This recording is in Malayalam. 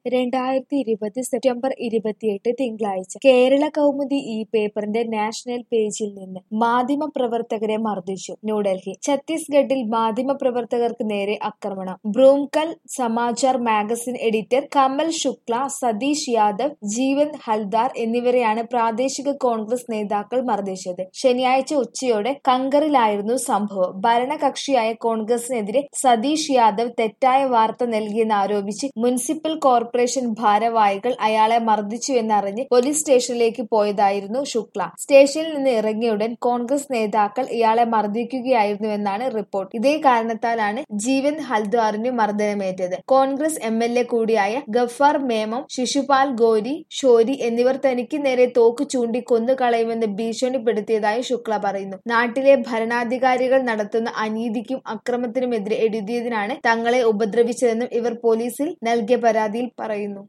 രണ്ടായിരത്തി ഇരുപത് സെപ്റ്റംബർ ഇരുപത്തിയെട്ട് തിങ്കളാഴ്ച കേരള കൗമുദി ഈ പേപ്പറിന്റെ നാഷണൽ പേജിൽ നിന്ന് മാധ്യമ പ്രവർത്തകരെ മർദ്ദിച്ചു ന്യൂഡൽഹി ഛത്തീസ്ഗഡിൽ മാധ്യമ പ്രവർത്തകർക്ക് നേരെ ആക്രമണം ബ്രൂംകൽ സമാചാർ മാഗസിൻ എഡിറ്റർ കമൽ ശുക്ല സതീഷ് യാദവ് ജീവൻ ഹൽദാർ എന്നിവരെയാണ് പ്രാദേശിക കോൺഗ്രസ് നേതാക്കൾ മർദ്ദിച്ചത് ശനിയാഴ്ച ഉച്ചയോടെ കങ്കറിലായിരുന്നു സംഭവം ഭരണകക്ഷിയായ കോൺഗ്രസിനെതിരെ സതീഷ് യാദവ് തെറ്റായ വാർത്ത നൽകിയെന്നാരോപിച്ച് മുനിസിപ്പൽ കോർപ്പറേഷൻ ഭാരവാഹികൾ അയാളെ മർദ്ദിച്ചുവെന്നറിഞ്ഞ് പോലീസ് സ്റ്റേഷനിലേക്ക് പോയതായിരുന്നു ശുക്ല സ്റ്റേഷനിൽ നിന്ന് ഇറങ്ങിയുടൻ കോൺഗ്രസ് നേതാക്കൾ ഇയാളെ മർദ്ദിക്കുകയായിരുന്നുവെന്നാണ് റിപ്പോർട്ട് ഇതേ കാരണത്താലാണ് ജീവൻ ഹൽദ്വാറിന് മർദ്ദനമേറ്റത് കോൺഗ്രസ് എം എൽ എ കൂടിയായ ഗഫാർ മേമം ശിശുപാൽ ഗോരി ഷോരി എന്നിവർ തനിക്ക് നേരെ തോക്ക് ചൂണ്ടി കൊന്നുകളയുമെന്ന് ഭീഷണിപ്പെടുത്തിയതായി ശുക്ല പറയുന്നു നാട്ടിലെ ഭരണാധികാരികൾ നടത്തുന്ന അനീതിക്കും അക്രമത്തിനുമെതിരെ എഴുതിയതിനാണ് തങ്ങളെ ഉപദ്രവിച്ചതെന്നും ഇവർ പോലീസിൽ നൽകിയ പരാതിയിൽ പറയുന്നു